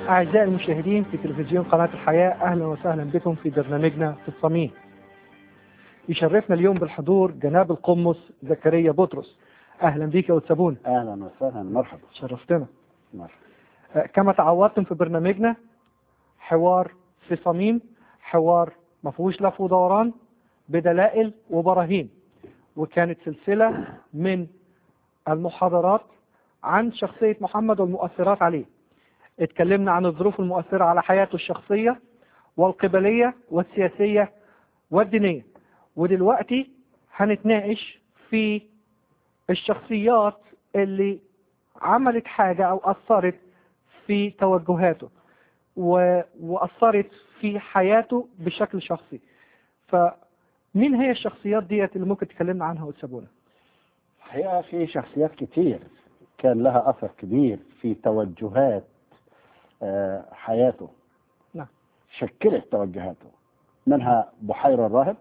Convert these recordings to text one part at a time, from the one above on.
أعزائي المشاهدين في تلفزيون قناة الحياة أهلا وسهلا بكم في برنامجنا في الصميم يشرفنا اليوم بالحضور جناب القمص زكريا بطرس أهلا بك يا وتسابون اهلا وسهلا مرحبا شرفتنا مرحبا آه، كما تعودتم في برنامجنا حوار في صميم حوار ما فيهوش لف ودوران بدلائل وبراهين وكانت سلسلة من المحاضرات عن شخصية محمد والمؤثرات عليه اتكلمنا عن الظروف المؤثرة على حياته الشخصية والقبلية والسياسية والدينية ودلوقتي هنتناقش في الشخصيات اللي عملت حاجة أو أثرت في توجهاته و... وأثرت في حياته بشكل شخصي فمين هي الشخصيات ديت اللي ممكن تكلمنا عنها وتسابونا الحقيقه في شخصيات كتير كان لها اثر كبير في توجهات آه، حياته نعم. شكلت توجهاته منها بحيرة الراهب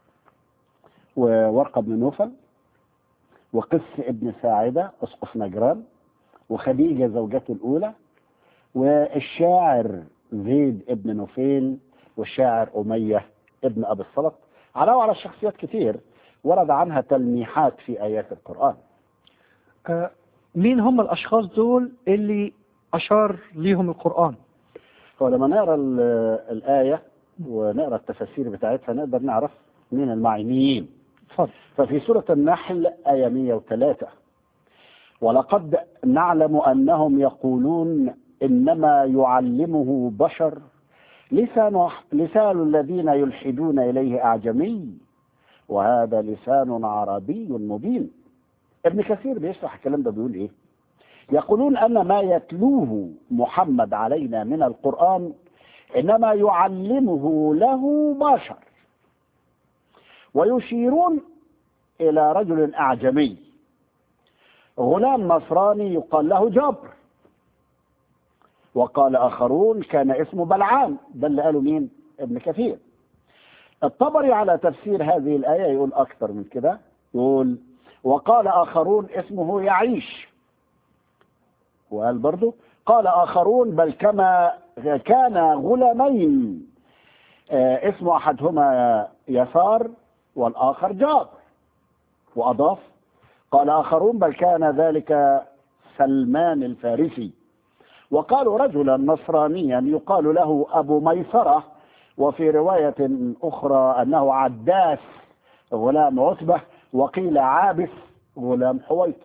وورقة بن نوفل وقس ابن ساعدة أسقف نجران وخديجة زوجته الأولى والشاعر زيد ابن نوفيل والشاعر أمية ابن أبي الصلت علاوة على الشخصيات كتير ورد عنها تلميحات في آيات القرآن آه مين هم الأشخاص دول اللي أشار ليهم القرآن هو لما نقرا ال- الآية ونقرا التفاسير بتاعتها نقدر نعرف مين المعنيين اتفضل ففي سورة النحل آية 103 ولقد نعلم أنهم يقولون إنما يعلمه بشر لسان لسان الذين يلحدون إليه أعجمي وهذا لسان عربي مبين ابن كثير بيشرح الكلام ده بيقول إيه يقولون أن ما يتلوه محمد علينا من القرآن إنما يعلمه له بشر ويشيرون إلى رجل أعجمي غلام نصراني يقال له جبر وقال آخرون كان اسمه بلعام ده اللي قالوا مين ابن كثير الطبري على تفسير هذه الآية يقول أكثر من كده يقول وقال آخرون اسمه يعيش وقال برضو قال آخرون بل كما كان غلامين آه، اسم أحدهما يسار والآخر جابر وأضاف قال آخرون بل كان ذلك سلمان الفارسي وقالوا رجلا نصرانيا يقال له أبو ميسرة وفي رواية أخرى أنه عداس غلام عتبة وقيل عابس غلام حويطب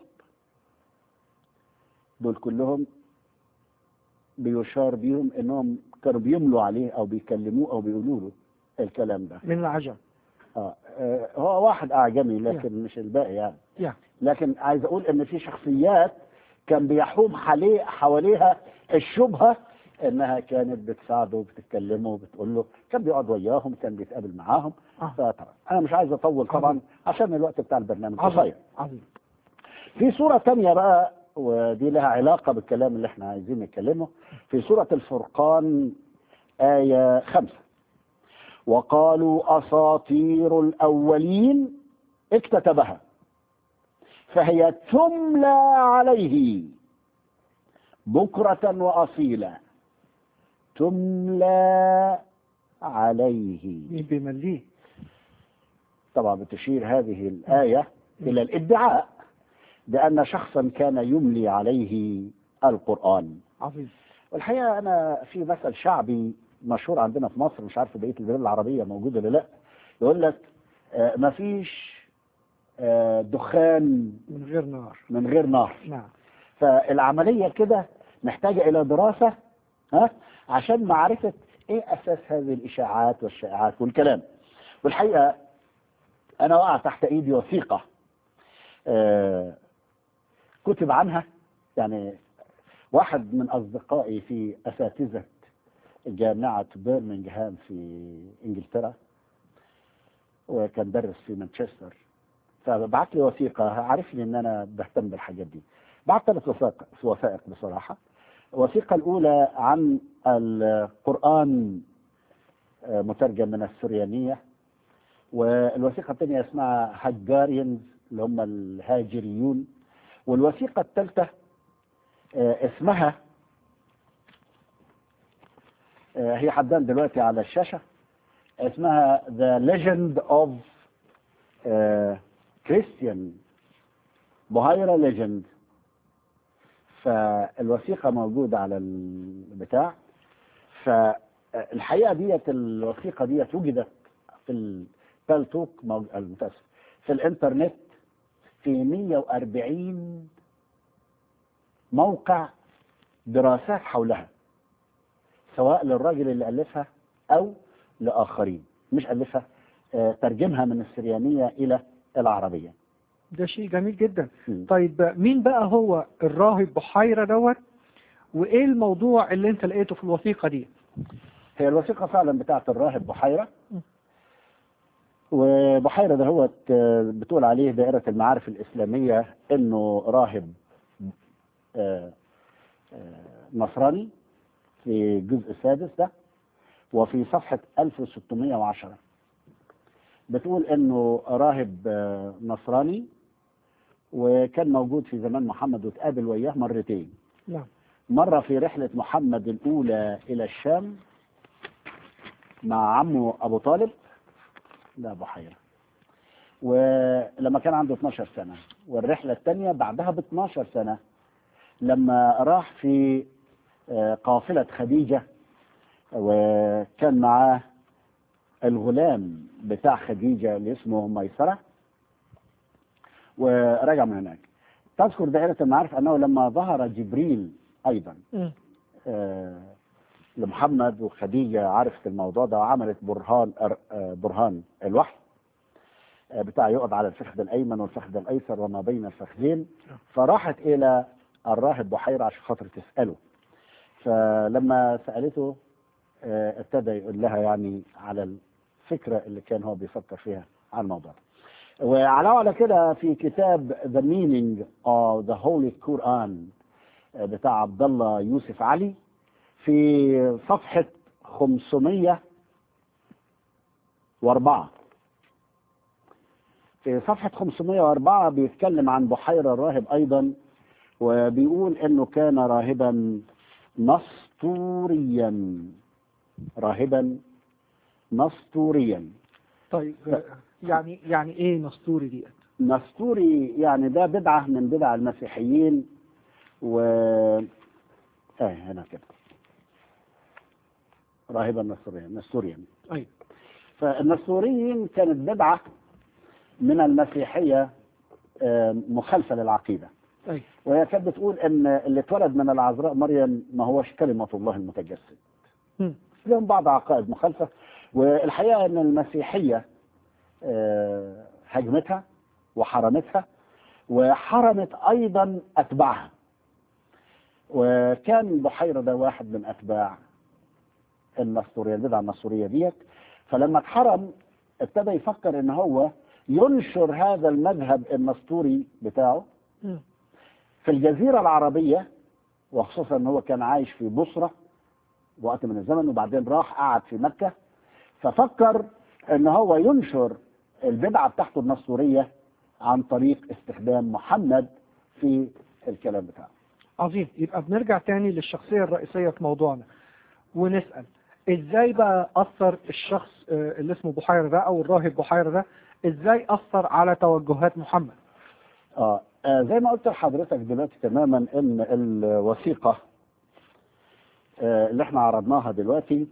دول كلهم بيشار بيهم انهم كانوا بيملوا عليه او بيكلموه او بيقولوا له الكلام ده من العجم آه. آه، هو واحد اعجمي لكن مش الباقي يعني يعني لكن عايز اقول ان في شخصيات كان بيحوم حواليه حواليها الشبهه انها كانت بتساعده وبتتكلمه وبتقول له كان بيقعد وياهم كان بيتقابل معاهم آه. فطبعا انا مش عايز اطول طبعا عشان الوقت بتاع البرنامج عظيم قصير عظيم في سورة تانية بقى ودي لها علاقة بالكلام اللي احنا عايزين نتكلمه في سورة الفرقان آية خمسة وقالوا أساطير الأولين اكتتبها فهي تملى عليه بكرة وأصيلا تملى عليه مين بيمليه طبعا بتشير هذه الآية إلى الادعاء بأن شخصا كان يملي عليه القرآن عظيم والحقيقة أنا في مثل شعبي مشهور عندنا في مصر مش عارف في بقية البلاد العربية موجود ولا لا يقول لك آه، مفيش آه، دخان من غير نار من غير نار نعم فالعملية كده محتاجة إلى دراسة ها عشان معرفة إيه أساس هذه الإشاعات والشائعات والكلام والحقيقة أنا وقع تحت إيدي وثيقة آه، كتب عنها يعني واحد من أصدقائي في أساتذة جامعة برمنغهام في إنجلترا وكان درس في مانشستر فبعت لي وثيقة عارفني إن أنا بهتم بالحاجات دي بعت ثلاث وثائق وثائق بصراحة الوثيقة الأولى عن القرآن آه، مترجم من السريانية والوثيقة الثانية اسمها هجارينز اللي هم الهاجريون والوثيقة الثالثة آه، اسمها آه، هي حدان دلوقتي على الشاشة اسمها The Legend of آه، Christian بهايرة Legend فالوثيقة موجودة على البتاع فالحقيقة ديت الوثيقة ديت وجدت في البالتوك موج- المتأسف في الانترنت في 140 موقع دراسات حولها سواء للراجل اللي ألفها أو لآخرين مش ألفها آه، ترجمها من السريانية إلى العربية ده شيء جميل جدا م. طيب مين بقى هو الراهب بحيرة دوت وايه الموضوع اللي انت لقيته في الوثيقة دي هي الوثيقة فعلا بتاعت الراهب بحيرة م. وبحيرة ده هو بتقول عليه دائرة المعارف الإسلامية إنه راهب آه، آه، نصراني في الجزء السادس ده وفي صفحة 1610 بتقول إنه راهب آه، نصراني وكان موجود في زمان محمد وتقابل وياه مرتين نعم مرة في رحلة محمد الأولى إلى الشام مع عمه أبو طالب ده أبو حيرة ولما كان عنده 12 سنة والرحلة الثانية بعدها ب 12 سنة لما راح في آه، قافلة خديجة وكان معاه الغلام بتاع خديجة اللي اسمه ميسرة ورجع من هناك تذكر دائرة المعارف أنه لما ظهر جبريل أيضا م. آه، لمحمد وخديجة عرفت الموضوع ده وعملت برهان أر- آه، برهان الوحي آه، بتاع يقعد على الفخذ الأيمن والفخذ الأيسر وما بين الفخذين فراحت إلى الراهب بحيرة عشان خاطر تسأله فلما سألته آه، ابتدى يقول لها يعني على الفكرة اللي كان هو بيفكر فيها عن الموضوع وعلاوة على كده في كتاب The Meaning of the Holy Quran آه، بتاع عبد الله يوسف علي في صفحة 504 في صفحة 504 بيتكلم عن بحيرة الراهب أيضا وبيقول إنه كان راهبا نسطوريا راهبا نسطوريا طيب آه، يعني يعني ايه نسطوري ديت نسطوري يعني ده بدعة من بدع المسيحيين و اه هنا كده راهبا نسطوريا نسطوريا ايوه فالنسطوريين كانت بدعة من المسيحية آه، مخالفة للعقيدة ايوه وهي كانت بتقول ان اللي اتولد من العذراء مريم ما هوش كلمة الله المتجسد م. لهم بعض عقائد مخالفة والحقيقة ان المسيحية آه، هجمتها وحرمتها وحرمت ايضا اتباعها وكان بحيرة ده واحد من اتباع النسطورية البدعة النسطورية ديت فلما اتحرم ابتدى يفكر ان هو ينشر هذا المذهب النسطوري بتاعه م. في الجزيرة العربية وخصوصا ان هو كان عايش في بصرة وقت من الزمن وبعدين راح قعد في مكة ففكر ان هو ينشر البدعة بتاعته النسطورية عن طريق استخدام محمد في الكلام بتاعه عظيم يبقى بنرجع تاني للشخصية الرئيسية في موضوعنا ونسأل ازاي بقى اثر الشخص آه، اللي اسمه بحيرة ده او الراهب بحيرة ده ازاي اثر على توجهات محمد آه. آه زي ما قلت لحضرتك دلوقتي تماما ان الوثيقة آه اللي احنا عرضناها دلوقتي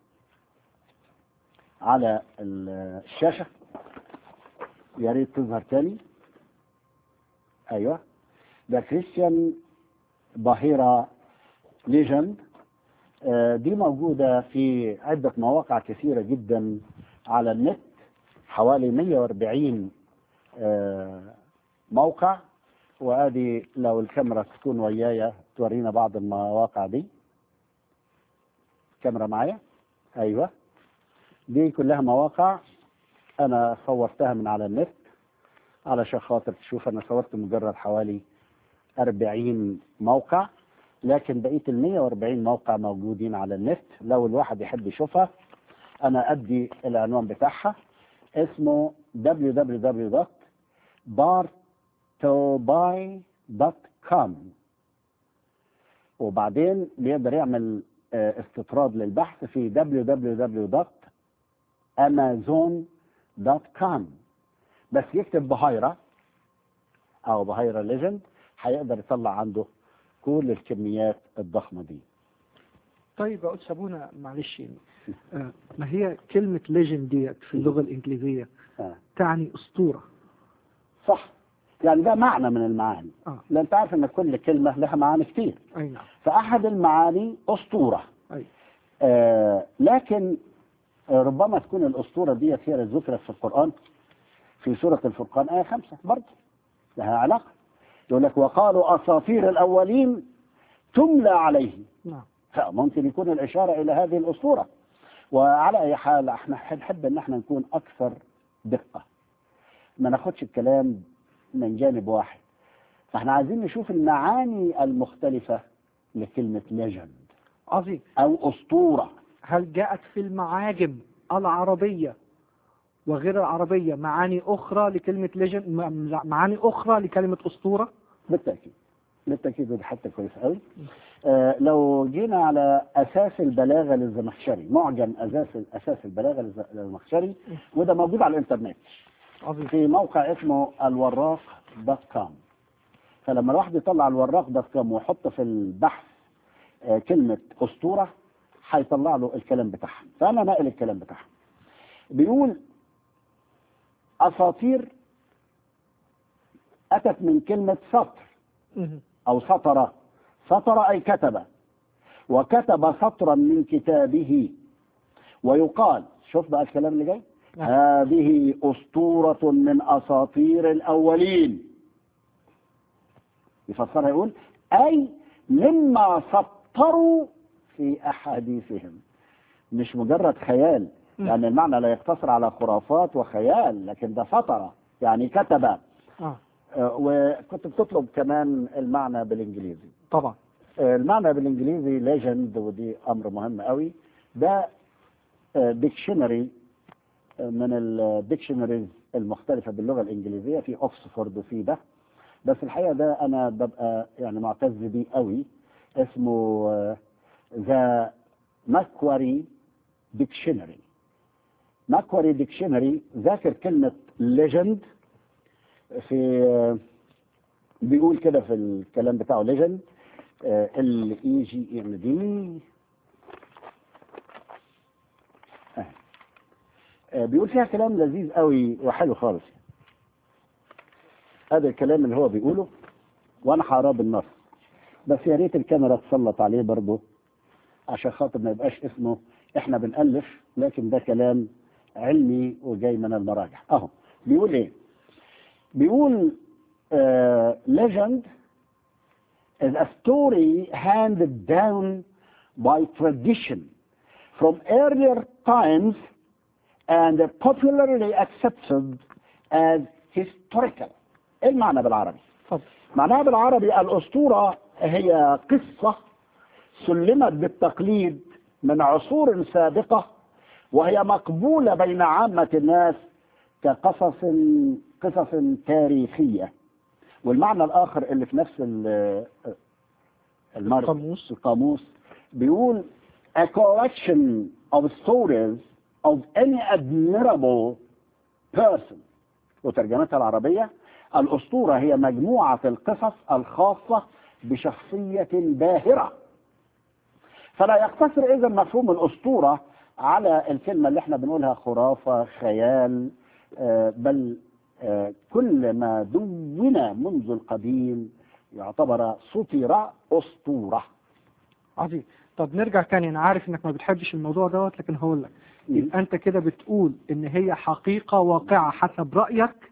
على الشاشة يا ريت تظهر تاني ايوه ده كريستيان باهيرا ليجند آه دي موجودة في عدة مواقع كثيرة جدا على النت حوالي 140 آه موقع وادي لو الكاميرا تكون ويايا تورينا بعض المواقع دي الكاميرا معايا ايوه دي كلها مواقع انا صورتها من على النت علشان خاطر تشوف انا صورت مجرد حوالي 40 موقع لكن بقيه ال 140 موقع موجودين على النت لو الواحد يحب يشوفها انا ادي العنوان بتاعها اسمه www.bartobai.com وبعدين بيقدر يعمل آه، استطراد للبحث في www.amazon.com بس يكتب بهايرة أو بهايرة ليجند هيقدر يطلع عنده كل الكميات الضخمة دي طيب يا قدس ابونا معلش يعني آه، ما هي كلمة ليجند ديت في اللغة الإنجليزية آه. تعني أسطورة صح يعني ده معنى من المعاني اه لأن أنت عارف إن كل كلمة لها معاني كتير أي نعم فأحد المعاني أسطورة أي آه لكن آه، ربما تكون الأسطورة دي هي اللي ذكرت في القرآن في سورة الفرقان آية خمسة برضه لها علاقة يقول لك وقالوا أساطير الأولين تملى عليه نعم فممكن يكون الإشارة إلى هذه الأسطورة وعلى أي حال احنا نحب إن احنا نكون أكثر دقة ما ناخدش الكلام من جانب واحد فاحنا عايزين نشوف المعاني المختلفة لكلمة ليجند عظيم أو أسطورة هل جاءت في المعاجم العربية وغير العربية معاني أخرى لكلمة ليجند معاني أخرى لكلمة أسطورة بالتأكيد بالتأكيد ودي حتى كويس قوي آه لو جينا على أساس البلاغة للزمخشري معجم أساس أساس البلاغة للز- للزمخشري وده موجود على الإنترنت عظيم في موقع اسمه الوراق دوت كوم فلما الواحد يطلع الوراق دوت كوم ويحط في البحث آه، كلمة أسطورة هيطلع له الكلام بتاعها فأنا ناقل الكلام بتاعها بيقول أساطير أتت من كلمة سطر مهم. أو سطر سطر أي كتب وكتب سطرا من كتابه ويقال شوف بقى الكلام اللي جاي نعم. هذه أسطورة من أساطير الأولين يفسرها يقول أي مما سطروا في أحاديثهم مش مجرد خيال م. يعني المعنى لا يقتصر على خرافات وخيال لكن ده سطر يعني كتب آه آه، وكنت بتطلب كمان المعنى بالانجليزي طبعا آه، المعنى بالانجليزي ليجند ودي امر مهم قوي ده ديكشنري من الديكشنريز المختلفه باللغه الانجليزيه في اوكسفورد وفي ده بس الحقيقه ده انا ببقى يعني معتز بيه قوي اسمه ذا ماكواري ديكشنري ماكواري ديكشنري ذاكر كلمه ليجند في آه، بيقول كده في الكلام بتاعه ليجند ال اي جي ام دي بيقول فيها كلام لذيذ قوي وحلو خالص هذا الكلام اللي هو بيقوله وانا هقراه بالنص بس يا ريت الكاميرا تسلط عليه برضه عشان خاطر ما يبقاش اسمه احنا بنألف لكن ده كلام علمي وجاي من المراجع اهو بيقول ايه بيقول uh, legend is a story handed down by tradition from earlier times and popularly accepted as historical. ايه المعنى بالعربي؟ اتفضل معناها بالعربي الأسطورة هي قصة سلمت بالتقليد من عصور سابقة وهي مقبولة بين عامة الناس كقصص قصص تاريخية والمعنى الآخر اللي في نفس ال- المر- القاموس. القاموس بيقول a collection of stories of any admirable person وترجمتها العربية الأسطورة هي مجموعة القصص الخاصة بشخصية باهرة فلا يقتصر إذا مفهوم الأسطورة على الكلمة اللي احنا بنقولها خرافة خيال آه، بل آه، كل ما دون منذ القديم يعتبر سطر أسطورة عظيم طب نرجع تاني انا عارف انك ما بتحبش الموضوع دوت لكن هقول لك يبقى انت كده بتقول ان هي حقيقة واقعة حسب رأيك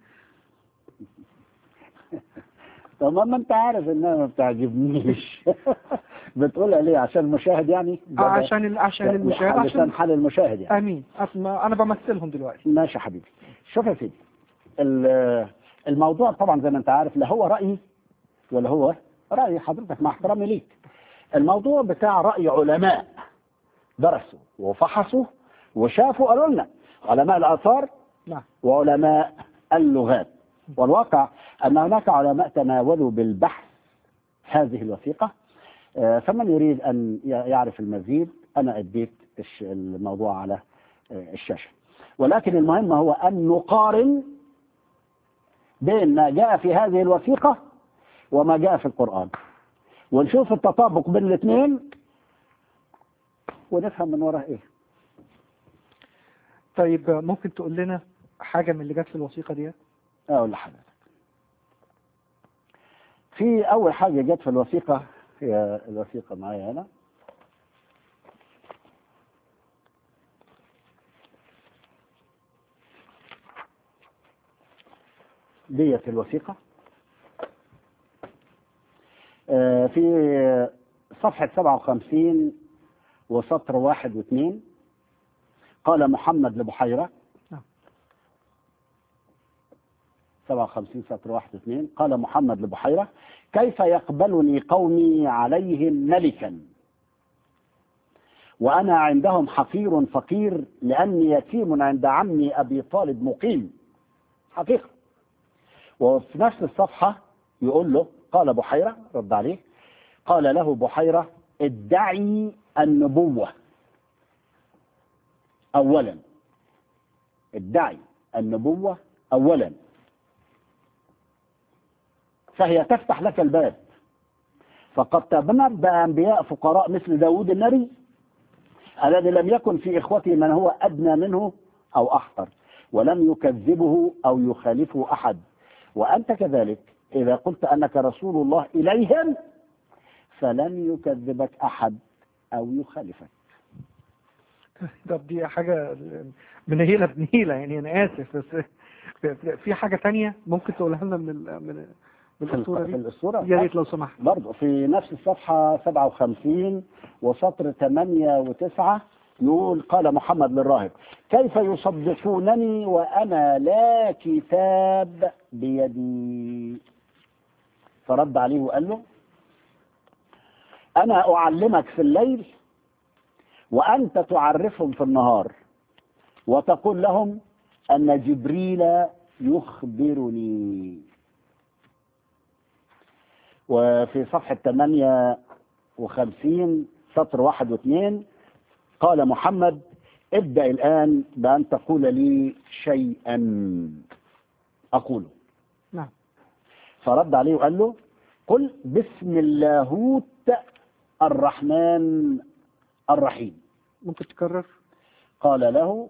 طب ما انت عارف انها ما بتعجبنيش بتقولها ليه عشان المشاهد يعني آه، عشان ال- عشان المشاهد عشان عشان حال المشاهد يعني امين أسمع انا بمثلهم دلوقتي ماشي يا حبيبي شوف يا سيدي ال- الموضوع طبعا زي ما انت عارف لا هو رأيي ولا هو رأي حضرتك مع احترامي ليك الموضوع بتاع رأي علماء درسوا وفحصوا وشافوا قالوا لنا علماء الآثار نعم وعلماء اللغات والواقع أن هناك علماء تناولوا بالبحث هذه الوثيقة آه، فمن يريد أن ي- يعرف المزيد أنا أديت الش- الموضوع على آه، الشاشة ولكن المهم هو أن نقارن بين ما جاء في هذه الوثيقة وما جاء في القرآن ونشوف التطابق بين الاثنين ونفهم من وراء ايه طيب ممكن تقول لنا حاجة من اللي جت في الوثيقة دي اقول لحضرتك في اول حاجه جت في الوثيقه هي الوثيقه معايا هنا ديت الوثيقه آه، في صفحه 57 وسطر واحد واثنين قال محمد لبحيره 57 سطر واحد واثنين قال محمد لبحيرة كيف يقبلني قومي عليهم ملكا وأنا عندهم حقير فقير لأني يتيم عند عمي أبي طالب مقيم حقيقة وفي نفس الصفحة يقول له قال بحيرة رد عليه قال له بحيرة ادعي النبوة أولا ادعي النبوة أولا فهي تفتح لك الباب فقد تنبأ أنبياء فقراء مثل داود النبي الذي لم يكن في إخوته من هو أدنى منه أو أحقر ولم يكذبه أو يخالفه أحد وأنت كذلك إذا قلت أنك رسول الله إليهم فلن يكذبك أحد أو يخالفك طب دي حاجة بنهيلة بنهيلة يعني أنا آسف بس في حاجة تانية ممكن تقولها لنا من ال- من من في الأسطورة في دي الأسطورة يا ريت لو سمحت برضه في نفس الصفحة 57 وسطر 8 و9 يقول قال محمد للراهب كيف يصدقونني وأنا لا كتاب بيدي فرد عليه وقال له أنا أعلمك في الليل وأنت تعرفهم في النهار وتقول لهم أن جبريل يخبرني وفي صفحة 58 سطر واحد واثنين قال محمد ابدأ الآن بأن تقول لي شيئا أقوله نعم فرد عليه وقال له قل بسم اللاهوت الرحمن الرحيم ممكن تكرر قال له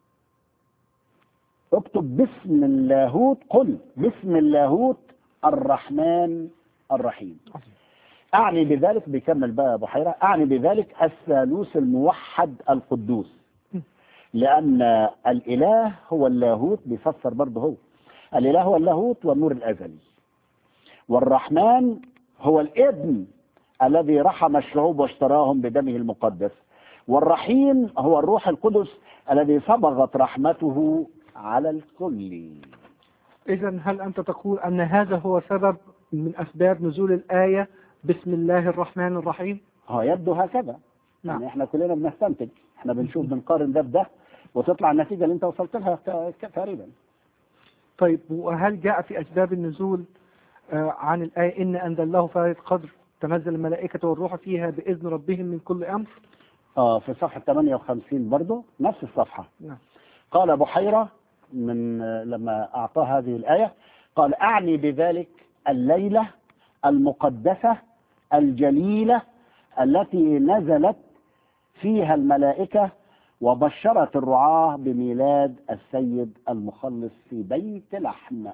اكتب بسم اللاهوت قل بسم اللاهوت الرحمن الرحيم أعني بذلك بيكمل بقى أبو حيرة أعني بذلك الثالوث الموحد القدوس لأن الإله هو اللاهوت بيفسر برضه هو الإله هو اللاهوت والنور الأزلي والرحمن هو الابن الذي رحم الشعوب واشتراهم بدمه المقدس والرحيم هو الروح القدس الذي صبغت رحمته على الكل إذا هل أنت تقول أن هذا هو سبب من أسباب نزول الآية بسم الله الرحمن الرحيم هو يبدو هكذا نعم. يعني احنا كلنا بنستنتج احنا بنشوف بنقارن ده بده وتطلع النتيجه اللي انت وصلت لها ت- ك- تقريبا طيب وهل جاء في أسباب النزول آه، عن الآية إن أنزلناه في ليلة قدر تنزل الملائكة والروح فيها بإذن ربهم من كل أمر اه في صفحه 58 برضه نفس الصفحه نعم قال بحيرة من آه، لما أعطاه هذه الآية قال أعني بذلك الليلة المقدسة الجليلة التي نزلت فيها الملائكة وبشرت الرعاة بميلاد السيد المخلص في بيت لحم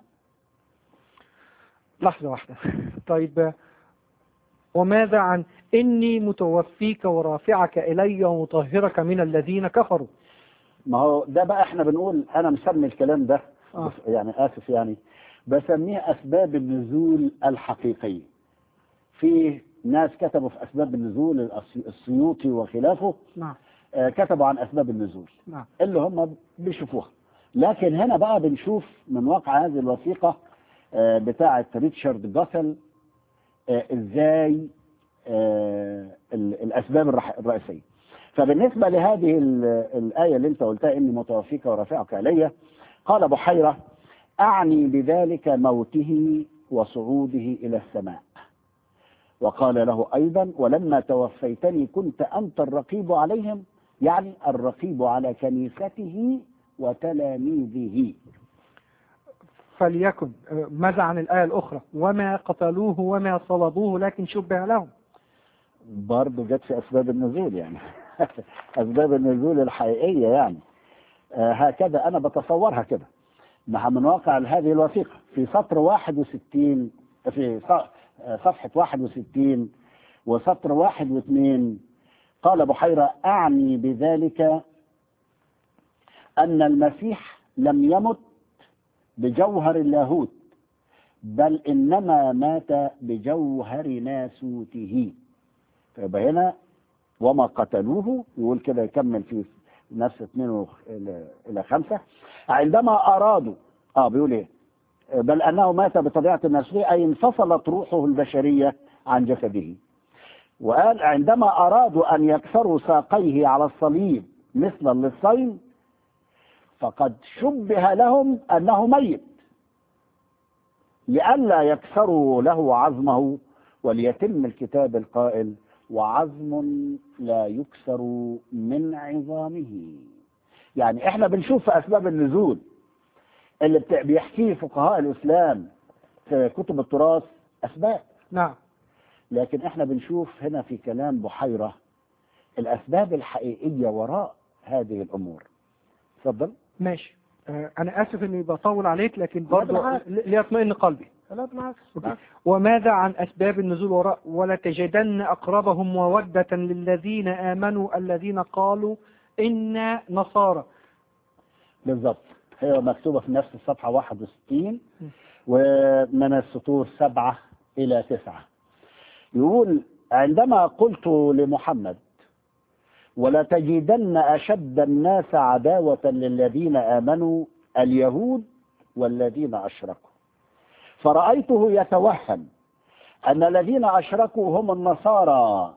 لحظة واحدة طيب آه، وماذا عن إني متوفيك ورافعك إلي ومطهرك من الذين كفروا ما هو ده بقى احنا بنقول انا مسمي الكلام ده آه. بس- يعني اسف يعني بسميه اسباب النزول الحقيقيه في ناس كتبوا في اسباب النزول الأس- السيوطي وخلافه نعم آه، كتبوا عن اسباب النزول نعم اللي هم بيشوفوها لكن هنا بقى بنشوف من واقع هذه الوثيقه آه، بتاعه ريتشارد جاسل آه، ازاي آه، ال- الاسباب الرح- الرئيسيه فبالنسبه لهذه ال- الايه اللي انت قلتها اني متوفيك ورافعك الي قال بحيره اعني بذلك موته وصعوده الى السماء وقال له أيضا ولما توفيتني كنت أنت الرقيب عليهم يعني الرقيب على كنيسته وتلاميذه فليكن آه، ماذا عن الآية الأخرى وما قتلوه وما صلبوه لكن شبه لهم برضه جت في أسباب النزول يعني أسباب النزول الحقيقية يعني آه هكذا أنا بتصورها كده مع من واقع هذه الوثيقة في سطر 61 في ص- آه، صفحة 61 وسطر واحد واثنين قال بحيرة أعني بذلك أن المسيح لم يمت بجوهر اللاهوت بل إنما مات بجوهر ناسوته فيبقى هنا وما قتلوه يقول كده يكمل في نفس اثنين وخ- إلى- إلى خمسة عندما أرادوا اه بيقول ايه بل أنه مات بطبيعة الناسوتية أي انفصلت روحه البشرية عن جسده وقال عندما أرادوا أن يكسروا ساقيه على الصليب مثلا للصين فقد شبه لهم أنه ميت لئلا يكسروا له عظمه وليتم الكتاب القائل وعظم لا يكسر من عظامه يعني احنا بنشوف في اسباب النزول اللي بت- بيحكيه فقهاء الاسلام في كتب التراث اسباب نعم لكن احنا بنشوف هنا في كلام بحيرة الاسباب الحقيقية وراء هذه الامور اتفضل ماشي آه، أنا آسف إني بطول عليك لكن لا برضه بالعكس. ل- ليطمئن قلبي لا بالعكس أوكي. وماذا عن أسباب النزول وراء ولتجدن أقربهم مودة للذين آمنوا الذين قالوا إنا نصارى بالظبط هي مكتوبة في نفس الصفحة 61 م. ومن السطور سبعة إلى تسعة يقول عندما قلت لمحمد ولتجدن أشد الناس عداوة للذين آمنوا اليهود والذين أشركوا فرأيته يتوهم أن الذين أشركوا هم النصارى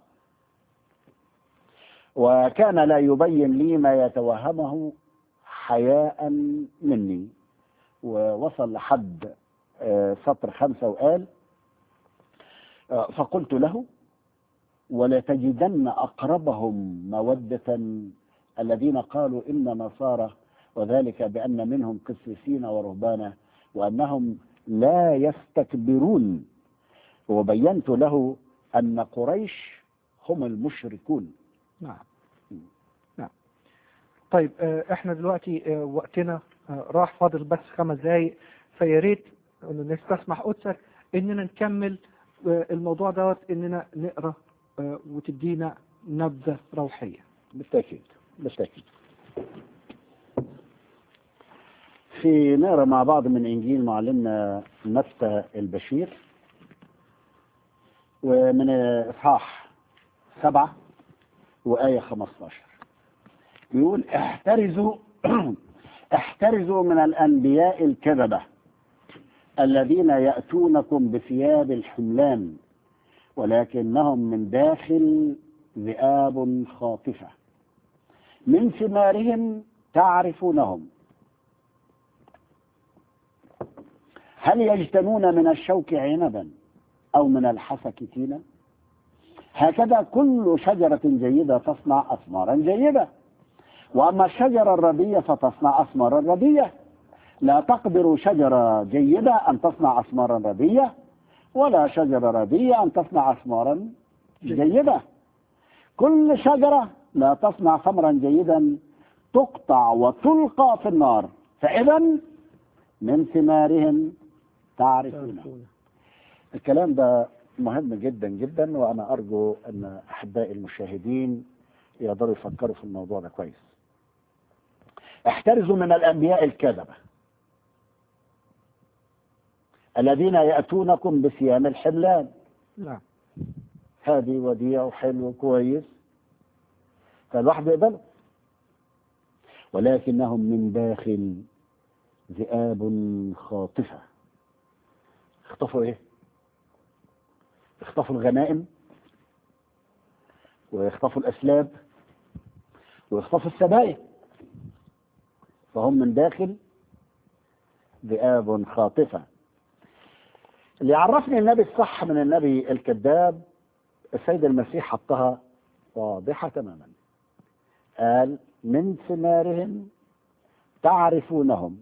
وكان لا يبين لي ما يتوهمه حياء مني ووصل لحد آه، سطر خمسة وقال آه، فقلت له ولتجدن أقربهم مودة الذين قالوا إن نصارى وذلك بأن منهم قسيسين ورهبانا وأنهم لا يستكبرون وبينت له أن قريش هم المشركون نعم نعم طيب آه، احنا دلوقتي آه، وقتنا آه، راح فاضل بس خمس دقايق فيا ريت إنه نستسمح قدسك اننا نكمل آه، الموضوع دوت اننا نقرا آه، وتدينا نبذه روحيه بالتأكيد بالتأكيد في نقرا مع بعض من إنجيل معلمنا متى البشير ومن إصحاح سبعة وآية 15 يقول احترزوا احترزوا من الأنبياء الكذبة الذين يأتونكم بثياب الحملان ولكنهم من داخل ذئاب خاطفة من ثمارهم تعرفونهم هل يجتنون من الشوك عنبا أو من الحسك تينا هكذا كل شجرة جيدة تصنع أثمارا جيدة وأما الشجرة الردية فتصنع أثمارا ردية لا تقدر شجرة جيدة أن تصنع أثمارا ردية ولا شجرة ردية أن تصنع أثمارا جيدة كل شجرة لا تصنع ثمرا جيدا تقطع وتلقى في النار فإذا من ثمارهم تعرفون الكلام ده مهم جدا جدا وأنا أرجو أن أحبائي المشاهدين يقدروا يفكروا في الموضوع ده كويس احترزوا من الأنبياء الكذبة الذين يأتونكم بثياب الحملان نعم هادي وديع وحلو كويس فالواحد بيقبله ولكنهم من داخل ذئاب خاطفة اخطفوا ايه اخطفوا الغنائم ويخطفوا الأسلاب ويخطفوا السبايا فهم من داخل ذئاب خاطفة اللي عرفني النبي الصح من النبي الكذاب السيد المسيح حطها واضحة تماما قال من ثمارهم تعرفونهم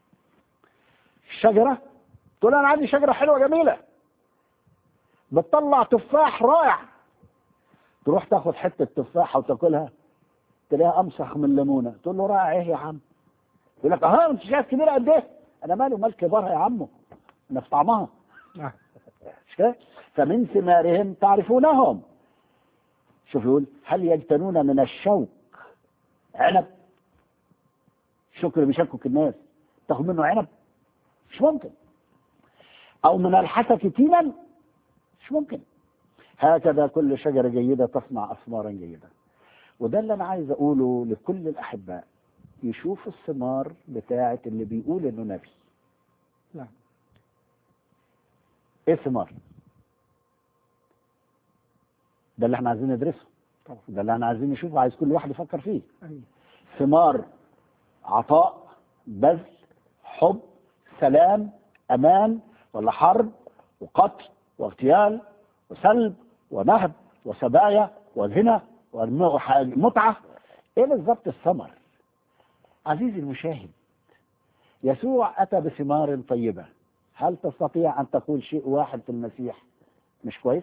الشجرة تقول أنا عندي شجرة حلوة جميلة بتطلع تفاح رائع تروح تاخد حتة تفاحة وتاكلها تلاقيها أمسخ من ليمونة تقول له رائع إيه يا عم يقول لك أها أنت شايف كبيرة قد إيه أنا مالي ومال كبارها يا عمو أنا في طعمها نعم. مش كده؟ فمن ثمارهم تعرفونهم شوف يقول هل يجتنون من الشوك عنب الشوك اللي بيشكك الناس تاخد منه عنب مش ممكن او من الحسك تينا مش ممكن هكذا كل شجرة جيدة تصنع أثمارا جيدة وده اللي أنا عايز أقوله لكل الأحباء يشوفوا الثمار بتاعة اللي بيقول إنه نبي نعم إيه الثمار؟ ده اللي احنا عايزين ندرسه طبعا ده اللي احنا عايزين نشوفه عايز كل واحد يفكر فيه أمين ثمار عطاء بذل حب سلام امان ولا حرب وقتل واغتيال وسلب ونهب وسبايا وزنا ومتعه ايه بالظبط الثمر عزيزي المشاهد يسوع اتى بثمار طيبه هل تستطيع ان تقول شيء واحد في المسيح مش كويس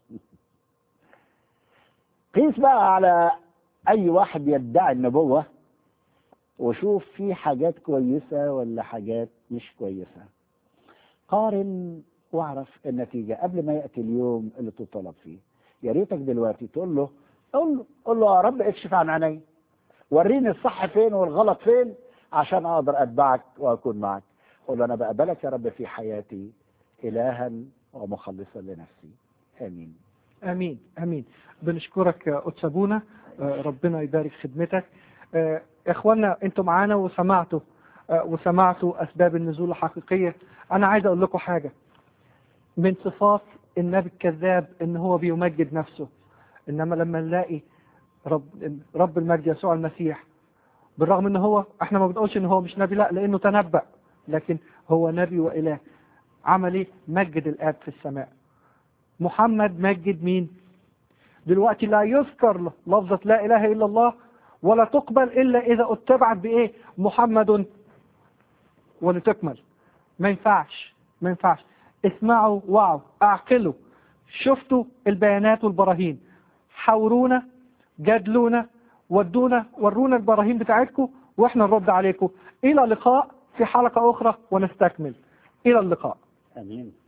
قيس بقى على اي واحد يدعي النبوه وشوف في حاجات كويسة ولا حاجات مش كويسة قارن واعرف النتيجة قبل ما يأتي اليوم اللي تطلب فيه يا ريتك دلوقتي تقول له قول له قول له يا رب اكشف عن عيني وريني الصح فين والغلط فين عشان اقدر اتبعك واكون معك قول له انا بقبلك يا رب في حياتي الها ومخلصا لنفسي امين امين امين بنشكرك يا أتسابونا آه، ربنا يبارك خدمتك آه، اخوانا انتوا معانا وسمعتوا آه، وسمعتوا اسباب النزول الحقيقيه انا عايز اقول لكم حاجه من صفات النبي الكذاب ان هو بيمجد نفسه انما لما نلاقي رب رب المجد يسوع المسيح بالرغم ان هو احنا ما بنقولش ان هو مش نبي لا لانه تنبأ لكن هو نبي واله عمل ايه مجد الاب في السماء محمد مجد مين دلوقتي لا يذكر لفظة لا إله إلا الله ولا تقبل إلا إذا اتبعت بإيه محمد ولتكمل ما ينفعش ما ينفعش اسمعوا وعوا اعقلوا شفتوا البيانات والبراهين حاورونا جادلونا ودونا ورونا البراهين بتاعتكم واحنا نرد عليكم الى لقاء في حلقة اخرى ونستكمل الى اللقاء امين